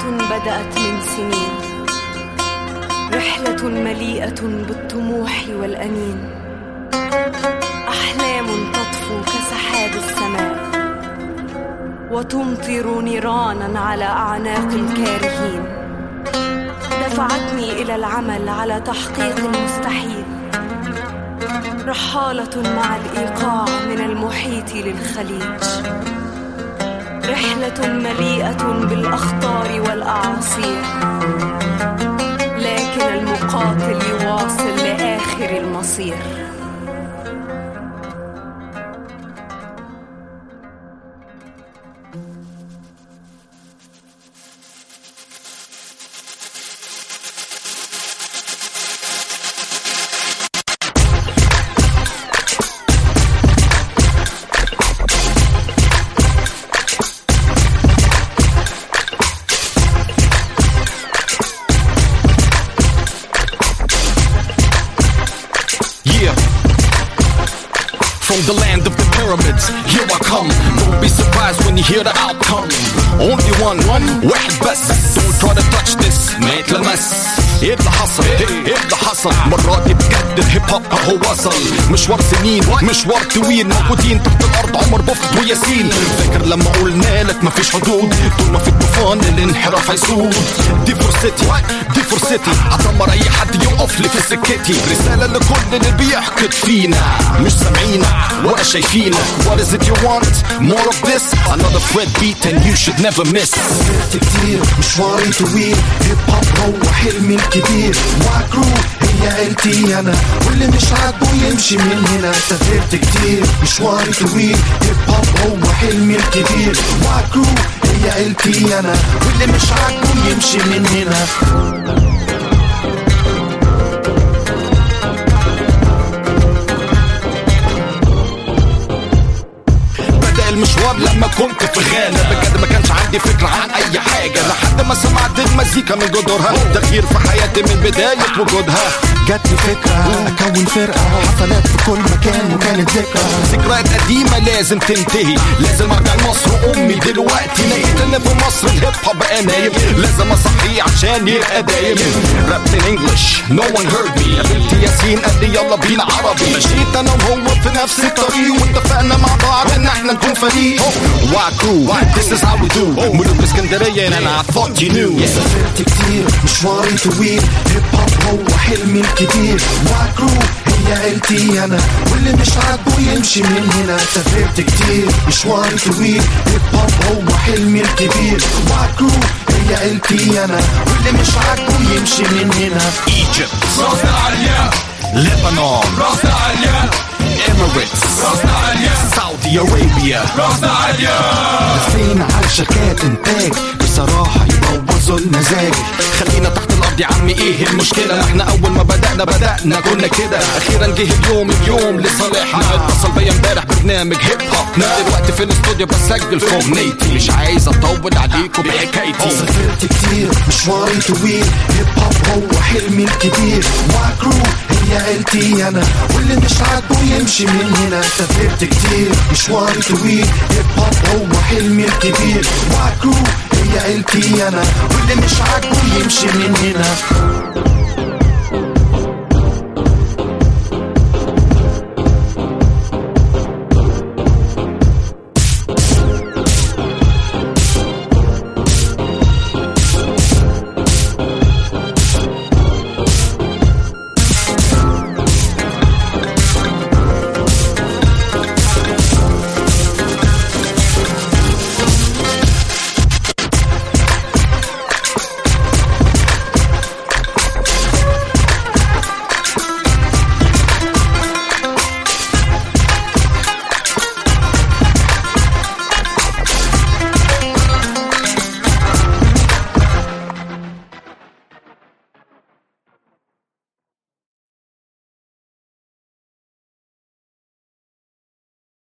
بدأت من سنين رحلة مليئة بالطموح والأنين أحلام تطفو كسحاب السماء وتمطر نيرانا على أعناق الكارهين دفعتني إلى العمل على تحقيق المستحيل رحالة مع الإيقاع من المحيط للخليج رحلة مليئة بالأخطار والأعاصير لكن المقاتل يواصل لآخر المصير Yeah. From the land of the pyramids, here I come. Don't be surprised when you hear the outcome. Only one, one, واحد بس. Don't try to touch this, ما يتلمس. ايه اللي حصل؟ ايه اللي حصل؟ مرة دي بجد الهيب هوب اهو وصل. مشوار سنين، مشوار طويل موجودين تحت الارض عمر بوفت وياسين. فاكر لما قلنا لك مفيش حدود، طول ما في الطوفان الانحراف هيسود. دي فرصتي، دي فرصتي، هدمر اي حد يقف لي في سكتي. رسالة لكل اللي بيحقد فينا، مش سامعينا ولا شايفينا. What is it you want? More of this? Another Fred beat and you should never miss. سافرت كتير مشواري طويل هيب هوب هو حلمي الكبير وعكرو هي عيلتي انا واللي مش عاجبه يمشي من هنا سافرت كتير مشواري طويل هيب هوب هو حلمي الكبير وعكرو هي عيلتي انا واللي مش عاجبه يمشي من هنا بدأ المشوار لما كنت في غانا بجد ما كانش عندي فكرة عن أي حاجة لحد ما سمعت المزيكا من جذورها تغيير في حياتي من بداية وجودها جاتني فكرة أكون فرقة حفلات في كل مكان وكانت ذكرى ذكريات قديمة لازم تنتهي لازم ارجع لمصر امي دلوقتي لقيت ان في مصر الهيب هوب بقى نايم لازم اصحيه عشان يبقى دايم رابت ان انجلش نو ون هيرد مي قابلت ياسين قال لي يلا بينا عربي مشيت انا وهو في نفس الطريق واتفقنا مع بعض ان احنا نكون فريق واكو this is how we do ملوك اسكندرية and I thought you knew سافرت كتير مشواري طويل هيب هوب هو حلمي الكبير وعكرو هي عيلتي انا واللي مش عاجبه يمشي من هنا سافرت كتير مشواري طويل هيب هوب هو حلمي الكبير وعكرو هي عيلتي انا واللي مش عاجبه يمشي من هنا Egypt راسنا عالية Lebanon راسنا عالية Emirates راسنا عالية Saudi Arabia راسنا عالية فين على شركات انتاج بصراحة يبوظوا المزاج خلينا تحت الارض يا عمي ايه المشكله احنا اول ما بدانا بدانا كنا كده اخيرا جه اليوم اليوم لصالحنا اتصل بيا امبارح برنامج هيب هوب دلوقتي في الاستوديو بسجل في اغنيتي مش عايز اطول عليكم بحكايتي سافرت كتير مشواري طويل هيب هوب هو حلمي الكبير وعكرو هي عيلتي انا واللي مش عاجبه يمشي من هنا سافرت كتير مشواري طويل هيب هوب هو حلمي الكبير وعكرو هي عيلتي انا واللي مش عاجبه يمشي من هنا